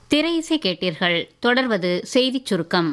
திரை இசை கேட்டீர்கள் தொடர்வது செய்திச் சுருக்கம்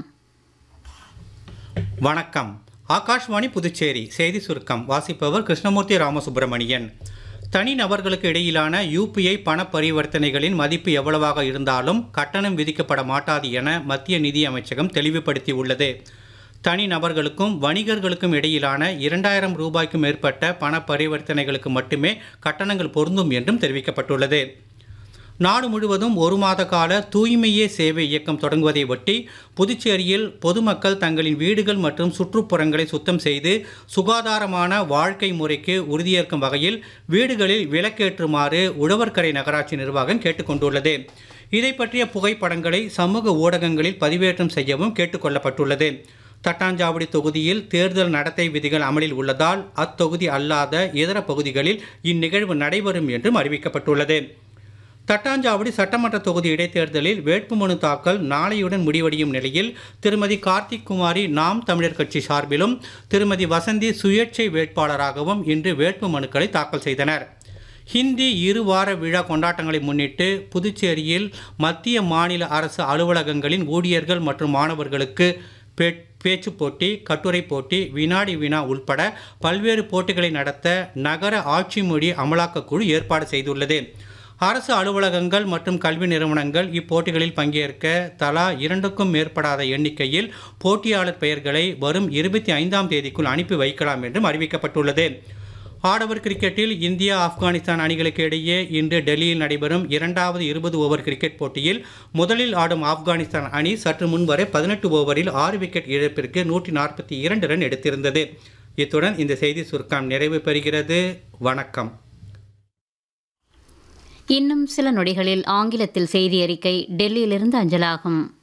வணக்கம் ஆகாஷ்வாணி புதுச்சேரி செய்தி சுருக்கம் வாசிப்பவர் கிருஷ்ணமூர்த்தி ராமசுப்பிரமணியன் தனிநபர்களுக்கு இடையிலான யூபிஐ பண பரிவர்த்தனைகளின் மதிப்பு எவ்வளவாக இருந்தாலும் கட்டணம் விதிக்கப்பட மாட்டாது என மத்திய நிதி அமைச்சகம் தெளிவுபடுத்தியுள்ளது தனிநபர்களுக்கும் வணிகர்களுக்கும் இடையிலான இரண்டாயிரம் ரூபாய்க்கும் மேற்பட்ட பண பரிவர்த்தனைகளுக்கு மட்டுமே கட்டணங்கள் பொருந்தும் என்றும் தெரிவிக்கப்பட்டுள்ளது நாடு முழுவதும் ஒரு மாத கால தூய்மையே சேவை இயக்கம் தொடங்குவதை ஒட்டி புதுச்சேரியில் பொதுமக்கள் தங்களின் வீடுகள் மற்றும் சுற்றுப்புறங்களை சுத்தம் செய்து சுகாதாரமான வாழ்க்கை முறைக்கு உறுதியேற்கும் வகையில் வீடுகளில் விளக்கேற்றுமாறு உழவர்கரை நகராட்சி நிர்வாகம் கேட்டுக்கொண்டுள்ளது இதை பற்றிய புகைப்படங்களை சமூக ஊடகங்களில் பதிவேற்றம் செய்யவும் கேட்டுக்கொள்ளப்பட்டுள்ளது தட்டாஞ்சாவடி தொகுதியில் தேர்தல் நடத்தை விதிகள் அமலில் உள்ளதால் அத்தொகுதி அல்லாத இதர பகுதிகளில் இந்நிகழ்வு நடைபெறும் என்றும் அறிவிக்கப்பட்டுள்ளது தட்டாஞ்சாவடி சட்டமன்ற தொகுதி இடைத்தேர்தலில் வேட்புமனு தாக்கல் நாளையுடன் முடிவடையும் நிலையில் திருமதி கார்த்திக் குமாரி நாம் தமிழர் கட்சி சார்பிலும் திருமதி வசந்தி சுயேட்சை வேட்பாளராகவும் இன்று வேட்புமனுக்களை தாக்கல் செய்தனர் ஹிந்தி இருவார விழா கொண்டாட்டங்களை முன்னிட்டு புதுச்சேரியில் மத்திய மாநில அரசு அலுவலகங்களின் ஊழியர்கள் மற்றும் மாணவர்களுக்கு பே- பேச்சுப் போட்டி கட்டுரை போட்டி வினாடி வினா உள்பட பல்வேறு போட்டிகளை நடத்த நகர ஆட்சி மொழி அமலாக்கக்குழு ஏற்பாடு செய்துள்ளது அரசு அலுவலகங்கள் மற்றும் கல்வி நிறுவனங்கள் இப்போட்டிகளில் பங்கேற்க தலா இரண்டுக்கும் மேற்படாத எண்ணிக்கையில் போட்டியாளர் பெயர்களை வரும் இருபத்தி ஐந்தாம் தேதிக்குள் அனுப்பி வைக்கலாம் என்றும் அறிவிக்கப்பட்டுள்ளது ஆடவர் கிரிக்கெட்டில் இந்தியா ஆப்கானிஸ்தான் அணிகளுக்கு இடையே இன்று டெல்லியில் நடைபெறும் இரண்டாவது இருபது ஓவர் கிரிக்கெட் போட்டியில் முதலில் ஆடும் ஆப்கானிஸ்தான் அணி சற்று முன்வரை பதினெட்டு ஓவரில் ஆறு விக்கெட் இழப்பிற்கு நூற்றி நாற்பத்தி இரண்டு ரன் எடுத்திருந்தது இத்துடன் இந்த செய்தி சுருக்கம் நிறைவு பெறுகிறது வணக்கம் இன்னும் சில நொடிகளில் ஆங்கிலத்தில் செய்தி அறிக்கை டெல்லியிலிருந்து அஞ்சலாகும்